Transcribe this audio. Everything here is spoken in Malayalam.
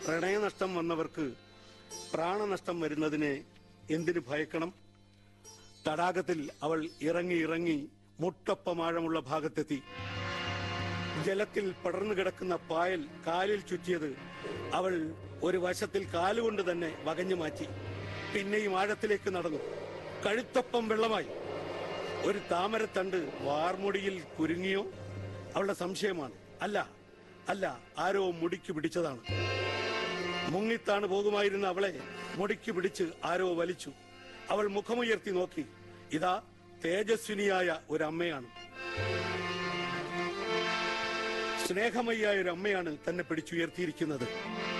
പ്രണയനഷ്ടം വന്നവർക്ക് പ്രാണനഷ്ടം വരുന്നതിനെ എന്തിനു ഭയക്കണം തടാകത്തിൽ അവൾ ഇറങ്ങി ഇറങ്ങി മുട്ടൊപ്പമാഴമുള്ള ഭാഗത്തെത്തി ജലത്തിൽ പടർന്നു കിടക്കുന്ന പായൽ കാലിൽ ചുറ്റിയത് അവൾ ഒരു വശത്തിൽ കാലുകൊണ്ട് തന്നെ വകഞ്ഞു മാറ്റി പിന്നെയും ആഴത്തിലേക്ക് നടന്നു കഴുത്തൊപ്പം വെള്ളമായി ഒരു താമരത്തണ്ട് വാർമുടിയിൽ കുരുങ്ങിയോ അവളുടെ സംശയമാണ് അല്ല അല്ല ആരോ മുടിക്ക് പിടിച്ചതാണ് മുങ്ങിത്താണ് പോകുമായിരുന്ന അവളെ മുടിക്ക് പിടിച്ച് ആരോ വലിച്ചു അവൾ മുഖമുയർത്തി നോക്കി ഇതാ തേജസ്വിനിയായ ഒരു അമ്മയാണ് സ്നേഹമയ്യായ ഒരു അമ്മയാണ് തന്നെ പിടിച്ചുയർത്തിയിരിക്കുന്നത്